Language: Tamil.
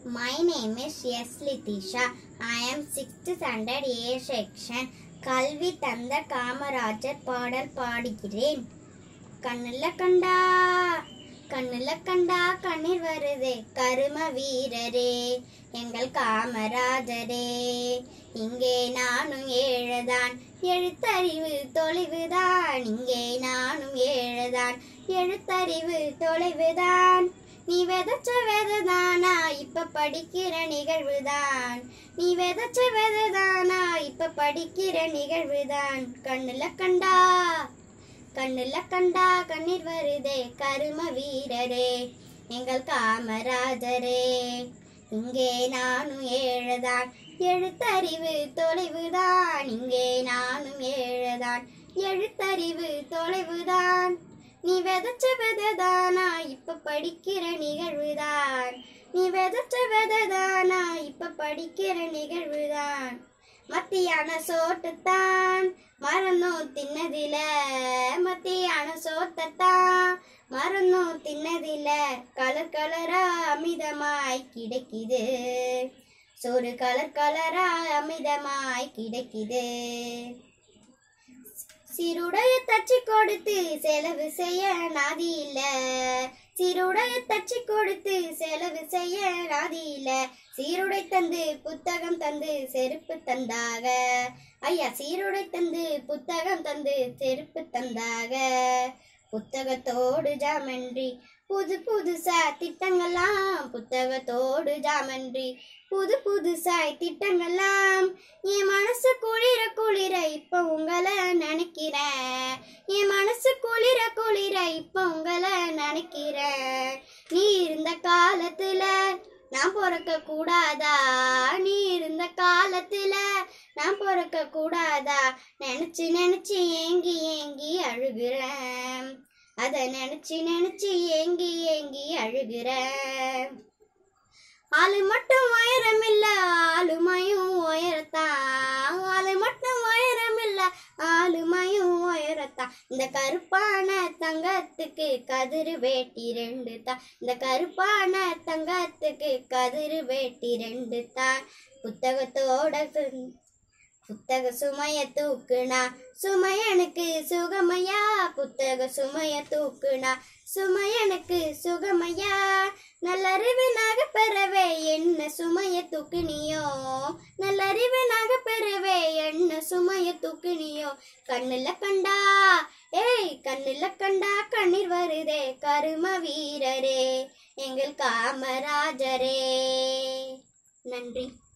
My name is S. Litisha. I am 6th standard A section. கல்வி தந்த காமராஜர் பாடல் பாடுகிறேன் கண்ணுல கண்டா கண்ணுல கண்டா கண்ணீர் வருதே கரும வீரரே எங்கள் காமராஜரே இங்கே நானும் ஏழதான் எழுத்தறிவு தொலைவுதான் இங்கே நானும் ஏழதான் எழுத்தறிவு தொலைவுதான் நீ விதைச்ச விதைதானா இப்ப படிக்கிற நிகழ்வுதான் நீ விதைச்ச விதைதானா இப்ப படிக்கிற நிகழ்வுதான் கண்ணுல கண்டா கண்ணுல கண்டா கண்ணீர் வருதே கரும வீரரே எங்கள் காமராஜரே இங்கே நானும் ஏழதான் எழுத்தறிவு தொலைவுதான் இங்கே நானும் ஏழதான் எழுத்தறிவு தொலைவுதான் நீ விதைச்ச விதைதானா இப்ப படிக்கிற நிகழ்வுதான் நீ விதைச்ச விதைதானா இப்ப படிக்கிற நிகழ்வுதான் மத்தியான சோட்டுத்தான் மறந்தும் தின்னதில மத்தியான சோத்தத்தான் மறந்தும் தின்னதில கலர் கலரா அமிதமாய் கிடைக்குது சோறு கலர் கலரா அமிதமாய் கிடைக்குது சிறுடைய தச்சு கொடுத்து செலவு செய்ய நாதி இல்ல சிறுடைய தச்சு கொடுத்து செலவு செய்ய நாதி இல்ல சீருடை தந்து புத்தகம் தந்து செருப்பு தந்தாக ஐயா சீருடை தந்து புத்தகம் தந்து செருப்பு தந்தாக புத்தகத்தோடு ஜாமன்றி புது புதுசா திட்டங்களாம் புத்தகத்தோடு ஜாமன்றி புது புதுசாய் திட்டங்களாம் என் மனசு குளிர குளிர இப்ப உங்களை நினைக்கிறேன் என் மனசு குளிர குளிர இப்ப உங்களை நினைக்கிறேன் நீ இருந்த காலத்துல நான் பிறக்க கூடாதா நீ இருந்த காலத்துல நான் பிறக்க கூடாதா நினைச்சு நினைச்சு ஏங்கி ஏங்கி அழுகிறேன் அத நினைச்சு நினைச்சு ஏங்கி ஏங்கி அழுகிறேன் ஆளு மட்டும் உயரம் இல்ல ஆளுமையும் உயரத்தான் ஆளு மட்டும் உயரம் இல்ல ஆளுமையும் உயரத்தான் இந்த கருப்பான தங்கத்துக்கு கதிரு வேட்டி ரெண்டு தான் இந்த கருப்பான தங்கத்துக்கு கதிரு வேட்டி ரெண்டு தான் புத்தகத்தோட சு- புத்தக சுமைய தூக்குனா சுமையனுக்கு சுகமையா புத்தக சுமைய தூக்குனா சுமையனுக்கு சுகமையா நல்லறிவு நாக பெறவே என்ன சுமைய தூக்குனியோ நல்லறிவு நாக பெறவே என்ன சுமைய தூக்குனியோ கண்ணுல கண்டா ஏய் கண்ணுல கண்டா கண்ணீர் வருதே கரும வீரரே எங்கள் காமராஜரே நன்றி